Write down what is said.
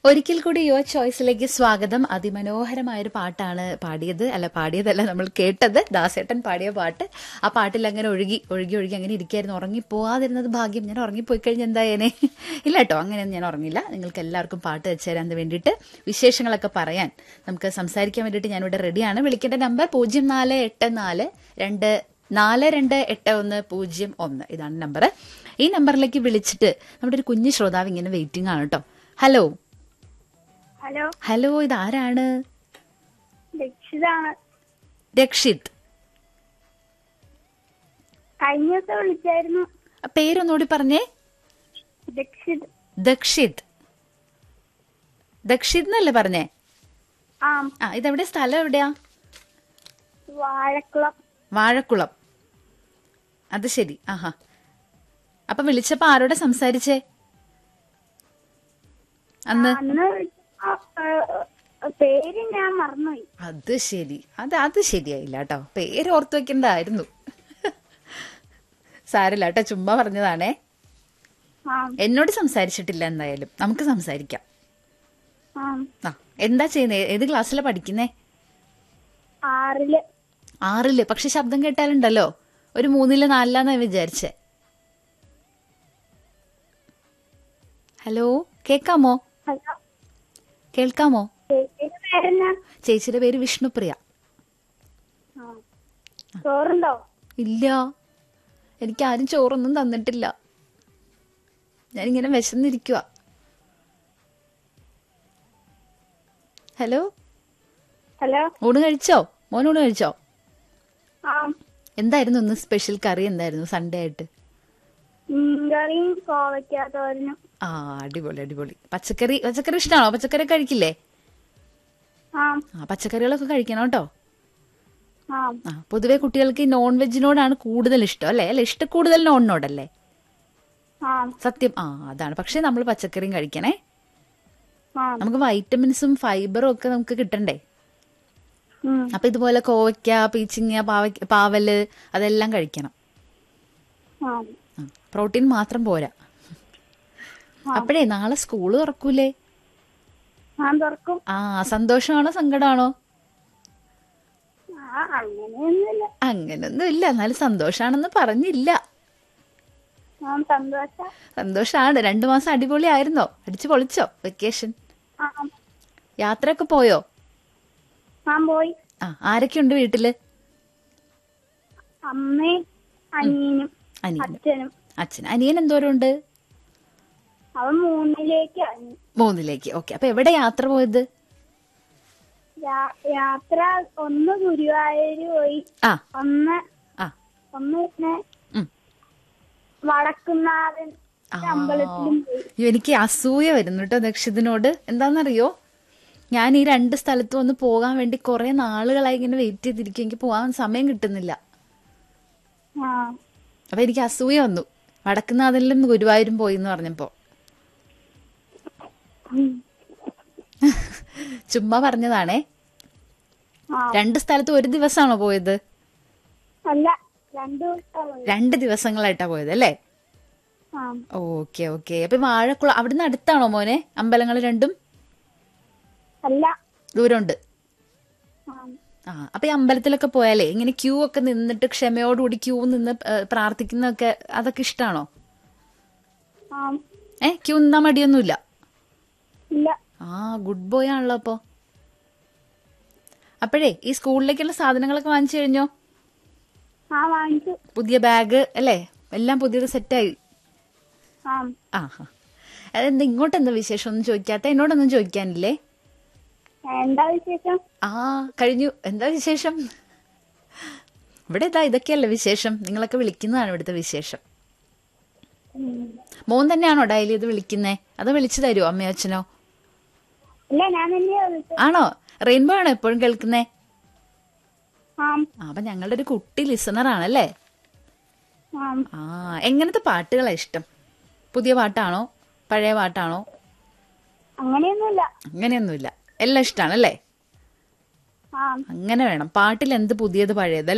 ഒരിക്കൽ കൂടി യുവർ ചോയ്സിലേക്ക് സ്വാഗതം അതിമനോഹരമായ ഒരു പാട്ടാണ് പാടിയത് അല്ല പാടിയതല്ല നമ്മൾ കേട്ടത് ദാസേട്ടൻ പാടിയ പാട്ട് ആ പാട്ടിൽ അങ്ങനെ ഒഴുകി ഒഴുകി ഒഴുകി അങ്ങനെ ഇരിക്കായിരുന്നു ഉറങ്ങിപ്പോവാതിരുന്നത് ഭാഗ്യം ഞാൻ ഉറങ്ങിപ്പോയി കഴിഞ്ഞാൽ എന്തായേനെ ഇല്ല കേട്ടോ അങ്ങനെയൊന്നും ഞാൻ ഉറങ്ങില്ല നിങ്ങൾക്ക് എല്ലാവർക്കും പാട്ട് വെച്ചു തരാൻ വേണ്ടിയിട്ട് വിശേഷങ്ങളൊക്കെ പറയാൻ നമുക്ക് സംസാരിക്കാൻ വേണ്ടിയിട്ട് ഞാനിവിടെ റെഡിയാണ് വിളിക്കേണ്ട നമ്പർ പൂജ്യം നാല് എട്ട് നാല് രണ്ട് നാല് രണ്ട് എട്ട് ഒന്ന് പൂജ്യം ഒന്ന് ഇതാണ് നമ്പർ ഈ നമ്പറിലേക്ക് വിളിച്ചിട്ട് നമ്മുടെ ഒരു കുഞ്ഞു ശ്രോതാവ് ഇങ്ങനെ വെയിറ്റിംഗ് ആണ് കേട്ടോ ഹലോ ഹലോ ഹലോ ഇതാരാണ് രക്ഷിതാണ് രക്ഷിത് കഴിഞ്ഞ ദിവസം വിളിച്ചായിരുന്നു ആ പേരൊന്നുകൂടി പറഞ്ഞേ രക്ഷിത് ദക്ഷിത് ദക്ഷിത് എന്നല്ലേ പറഞ്ഞേ ആ ആ ഇതെവിടെ സ്ഥലം എവിടെയാ വാഴക്കുളം വാഴക്കുളം അത് ശരി ആഹാ അപ്പൊ വിളിച്ചപ്പോ ആരോടെ സംസാരിച്ചേ അന്ന് അന്ന് വിളിച്ചപ്പോ, ഏ, പേര് ഞാൻ മറന്നുപോയി അത് ശരി അത് അത് ശരിയായില്ല കേട്ടോ പേര് ഓർത്തു വെക്കണ്ടായിരുന്നു സാരില്ല കേട്ടോ ചുമ്മാ പറഞ്ഞതാണേ ആ എന്നോട് സംസാരിച്ചിട്ടില്ല എന്തായാലും നമുക്ക് സംസാരിക്കാം ആ ആ എന്താ ചെയ്യുന്നേ ഏത് ക്ലാസ്സിലാ പഠിക്കുന്നേ ആറില് ആറില് പക്ഷെ ശബ്ദം കേട്ടാലുണ്ടല്ലോ ഒരു മൂന്നില് നാലിലാന്നാ വിചാരിച്ചേ ഹലോ കേക്കാമോ ഹലോ കേൾക്കാമോ ചേച്ചിയുടെ പേരെന്നാ ചേച്ചിയുടെ പേര് വിഷ്ണുപ്രിയ ആ ചോറുണ്ടോ ഇല്ല എനിക്ക് ആരും ചോറൊന്നും തന്നിട്ടില്ല ഞാനിങ്ങനെ വിശന്നിരിക്കുക ഹലോ ഹലോ ഊണ് കഴിച്ചോ മോൻ ഊണ് കഴിച്ചോ ആ എന്തായിരുന്നു ഇന്ന് സ്പെഷ്യൽ കറി എന്തായിരുന്നു സൺഡേ ആയിട്ട് മീൻകറിയും കോവയ്ക്ക തോരനും ആ അടിപൊളി അടിപൊളി പച്ചക്കറി പച്ചക്കറി ഇഷ്ടമാണോ പച്ചക്കറി കഴിക്കില്ലേ ആ ആ പച്ചക്കറികളൊക്കെ കഴിക്കണം കേട്ടോ ആ ആ പൊതുവെ കുട്ടികൾക്ക് ഈ നോൺ വെജിനോടാണ് കൂടുതൽ ഇഷ്ടം അല്ലേ അല്ലെ ഇഷ്ടം കൂടുതൽ നോണിനോടല്ലേ ആ സത്യം ആ അതാണ് പക്ഷെ നമ്മൾ പച്ചക്കറിയും കഴിക്കണേ ആ നമുക്ക് വൈറ്റമിൻസും ഫൈബറും ഒക്കെ നമുക്ക് കിട്ടണ്ടേ ഉം. അപ്പൊ ഇതുപോലെ കോവയ്ക്ക പീച്ചിങ്ങ പാവ പാവല് അതെല്ലാം കഴിക്കണം ആ ആ, പ്രോട്ടീൻ മാത്രം പോരാ അപ്പോഴേ നാളെ സ്കൂള് തുറക്കൂലേ ഞാൻ തുറക്കും ആ സന്തോഷമാണോ സങ്കടമാണോ ആ അങ്ങനെയൊന്നുമില്ല അങ്ങനൊന്നും ഇല്ല എന്നാലും സന്തോഷാണെന്ന് പറഞ്ഞില്ല ഞാൻ സന്തോഷ സന്തോഷാണ് രണ്ടു മാസം അടിപൊളി ആയിരുന്നോ അടിച്ചു പൊളിച്ചോ വെക്കേഷൻ ആ യാത്രയൊക്കെ പോയോ ഞാൻ പോയി ആ ആരൊക്കെയുണ്ട് വീട്ടില് അമ്മയും അനിയനും അനിയൻ അച്ഛനും അച്ഛൻ അനിയൻ എന്തോരം ഉണ്ട് അവൻ മൂന്നിലേക്ക് ഇറങ്ങി മൂന്നിലേക്ക് ഓക്കെ അപ്പൊ എവിടെ യാത്ര പോയത് യാ- യാത്ര ഒന്ന് ഗുരുവായൂര് പോയി ആ ഒന്ന് ആ ഒന്ന് പിന്നെ ഉം. വടക്കുന്നാഥൻ ആ. അമ്പലത്തിലും പോയി അയ്യോ, എനിക്ക് അസൂയ വരുന്നു കേട്ടോ ദക്ഷിതിനോട് എന്താണെന്നറിയോ ഞാൻ ഈ രണ്ട് സ്ഥലത്തും ഒന്ന് പോകാൻ വേണ്ടി കുറെ നാളുകളായി ഇങ്ങനെ വെയിറ്റ് ചെയ്തിരിക്കും എനിക്ക് പോകാൻ സമയം കിട്ടുന്നില്ല ആ അപ്പൊ എനിക്ക് അസൂയ വന്നു വടക്കുന്നാഥനിലും ഗുരുവായൂരും പോയി എന്ന് പറഞ്ഞപ്പോ ഉം. ചുമ്മാ പറഞ്ഞതാണേ ആ രണ്ട് സ്ഥലത്ത് ഒരു ദിവസമാണോ പോയത് അല്ല രണ്ടു ദിവസം പോയി രണ്ട് ദിവസങ്ങളായിട്ടാ പോയത് അല്ലേ ആ ഓക്കെ ഓക്കെ അപ്പൊ വാഴക്കുളം അവിടുന്ന് അടുത്താണോ മോനെ അമ്പലങ്ങൾ രണ്ടും അല്ല ദൂരമുണ്ട് ആ ആ അപ്പൊ ഈ അമ്പലത്തിലൊക്കെ പോയാലേ ഇങ്ങനെ ക്യൂ ഒക്കെ നിന്നിട്ട് ക്ഷമയോടുകൂടി ക്യൂ നിന്ന് ഏ, പ്രാർത്ഥിക്കുന്നതൊക്കെ അതൊക്കെ ഇഷ്ടാണോ ആ ഏ ക്യൂ നിന്നാ മടിയൊന്നുമില്ല ഇല്ല ആ ഗുഡ് ബോയ് ആണല്ലോ അപ്പോ അപ്പോഴേ ഈ സ്കൂളിലേക്കുള്ള സാധനങ്ങളൊക്കെ വാങ്ങിച്ചു കഴിഞ്ഞോ ആ വാങ്ങിച്ചു പുതിയ ബാഗ് അല്ലേ എല്ലാം പുതിയത് സെറ്റായി ആ ആ ഹാ അതെന്താ ഇങ്ങോട്ട് എന്താ വിശേഷം ഒന്നും ചോദിക്കാത്ത എന്നോടൊന്നും ചോദിക്കാനില്ലേ എന്താ വിശേഷം ആ കഴിഞ്ഞു എന്താ വിശേഷം ഇവിടെ ഇതാ ഇതൊക്കെയല്ലേ വിശേഷം നിങ്ങളൊക്കെ വിളിക്കുന്നതാണ് ഇവിടുത്തെ വിശേഷം ഉം. മോൻ തന്നെയാണോ ഡയലി ഇത് വിളിക്കുന്നേ അതോ വിളിച്ചു തരുമോ അമ്മയോ അച്ഛനോ ഇല്ല ഞാൻ തന്നെയാ വിളിച്ചത് ആണോ റെയിൻബോ ആണോ എപ്പോഴും കേൾക്കുന്നേ ആ ആ, അപ്പൊ ഞങ്ങളുടെ ഒരു കുട്ടി ലിസണർ ആണല്ലേ ആ ആ എങ്ങനത്തെ പാട്ടുകളാ ഇഷ്ടം പുതിയ പാട്ടാണോ പഴയ പാട്ടാണോ അങ്ങനെയൊന്നുമില്ല അങ്ങനെയൊന്നുമില്ല എല്ലാം ഇഷ്ടമാണല്ലേ ആ അങ്ങനെ വേണം പാട്ടിൽ എന്ത് പുതിയത് പഴയത്